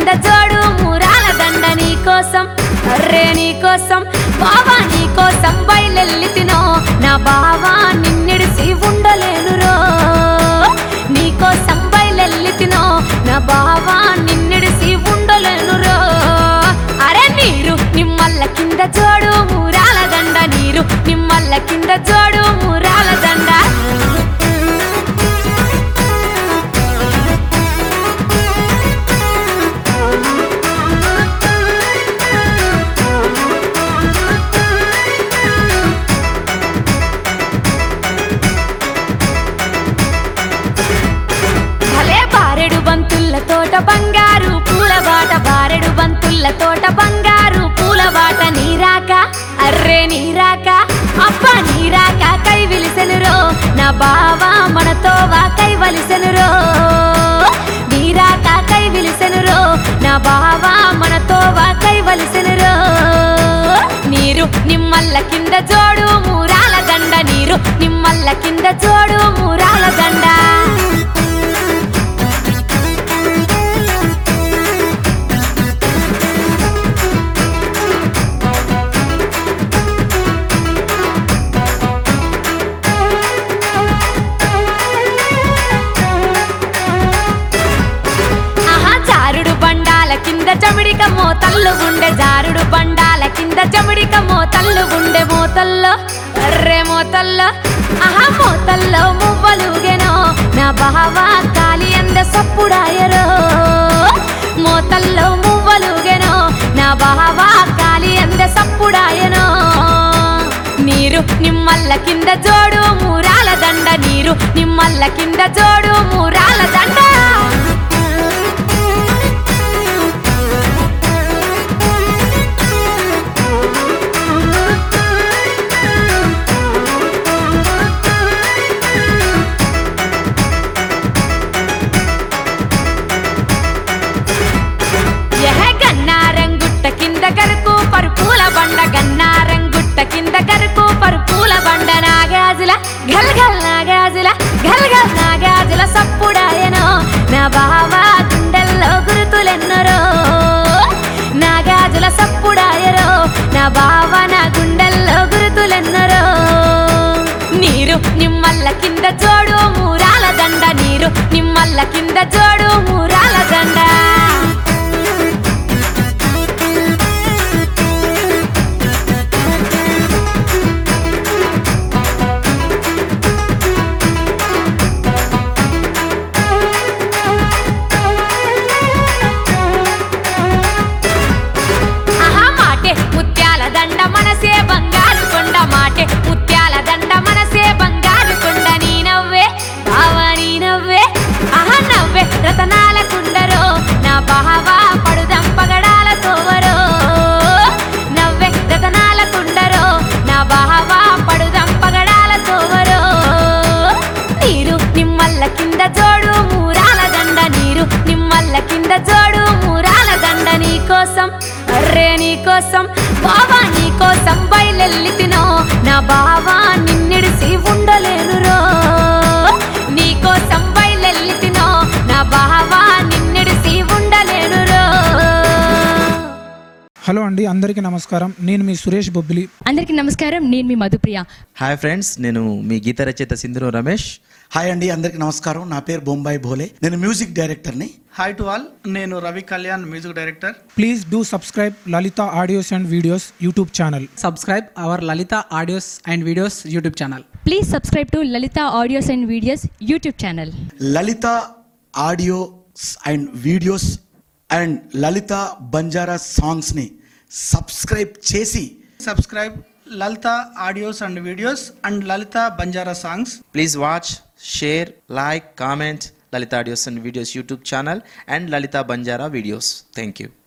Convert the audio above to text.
కింద జోడు మూరాల దండ నీ కోసం అర్రే నీ కోసం బావా నీ కోసం బయలెల్లి తినో నా బావా నిన్నిడిసి ఉండలేనురో నీ కోసం బయలెల్లి తినో నా బావా నిన్నిడిసి ఉండలేనురో అరే నీరు నిమ్మల్ల కింద జోడు మూరాల దండ నీరు నిమ్మల్ల కింద జోడు మూరాల దండ భలే బారెడు బంతుల్ల తోట బంగారు పూల బాట బారెడు బంతుల్ల తోట బంగారు పూల బాట నీరాక అర్రే నీరాక అప్ప నీరాక కై విలిసెనురో నా బావా మనతో వా కై వలిసెనురో నీరాక కై విలిసెనురో నా బావా మనతో వా కై వలిసెనురో నీరు నిమ్మల్ల కింద జోడు మూరాల దండ నీరు నిమ్మల్ల కింద జోడు మూరాల దండ ఆహా జారుడు బండాల కింద చమిడిక మోతల్లు గుండె జారుడు బండాల కింద చమిడిక మోతల్లు గుండె మోతల్లో అర్రే మోతల్లో ఆహా మోతల్లో మువ్వలుగెనో నా బావా కాలి అంద సప్పుడాయరో మోతల్లో మువ్వలుగెనో నా బావా కాలి అంద సప్పుడాయనో నీరు నిమ్మల్ల కింద జోడు మూరాల దండ నీరు నిమ్మల్ల కింద జోడు మూరాల దండ ఎహ గన్నారంగుట్ట కింద కరుకు పరుపూల బండ గన్నారంగుట్ట కింద కరుకు పరుపూల బండ నాగాజుల గల్ గల్ నాగాజుల గల్ గల్ నాగాజుల సప్పుడాయనో నా బావా గుండెల్లో గురుతులెన్నరో నాగాజుల సప్పుడాయరో నా బావ నా గుండెల్లో గురుతులెన్నరో నీరు నిమ్మల్ల కింద జోడు మూరాల దండ నీరు నిమ్మల్ల కింద జోడు మూరాల దండ ఆహా మాటే ముత్యాల దండ మనసే బంగారు కొండ మాటే ముత్యాల దండ మనసే బంగారు కొండ నీ నవ్వే బావా నీ నవ్వే ఆహా నవ్వే రతనాల కుండరో నా బావా పడుదం పగడాల తోవరో నవ్వే రతనాల కుండరో నా బావా పడుదం పగడాల తోవరో నీరు నిమ్మల్ల కింద జోడు మూరాల దండ నీరు నిమ్మల్ల కింద జోడు మూరాల దండ నీ కోసం అర్రే నీ కోసం బావా నీ కోసం బయలెల్లి తినో నా బావా నిన్నిడిసి ఉండలేనురో నీ కోసం బయలెల్లి తినో నా బావా నిన్నిడిసి ఉండలేనురో హలో అండి అందరికీ నమస్కారం నేను మీ సురేష్ బొబ్బిలి అందరికీ నమస్కారం నేను మీ మధుప్రియ హాయ్ ఫ్రెండ్స్ నేను మీ గీత రచయిత సింధురు రమేష్ హాయ్ అండి అందరికి నమస్కారం నా పేరు బొంబాయి భోలే నేను మ్యూజిక్ డైరెక్టర్ని హాయ్ టు ఆల్ నేను Ravi Kalyan music director please do subscribe Lalita audios and videos YouTube channel subscribe our Lalita audios and videos YouTube channel. Please subscribe to Lalita audios and videos YouTube channel Lalita audios and videos and Lalita Banjara సాంగ్స్ని subscribe చేసి subscribe Lalita audios and videos and Lalita Banjara songs please watch share like comment Lalita audios and videos YouTube channel and Lalita Banjara videos thank you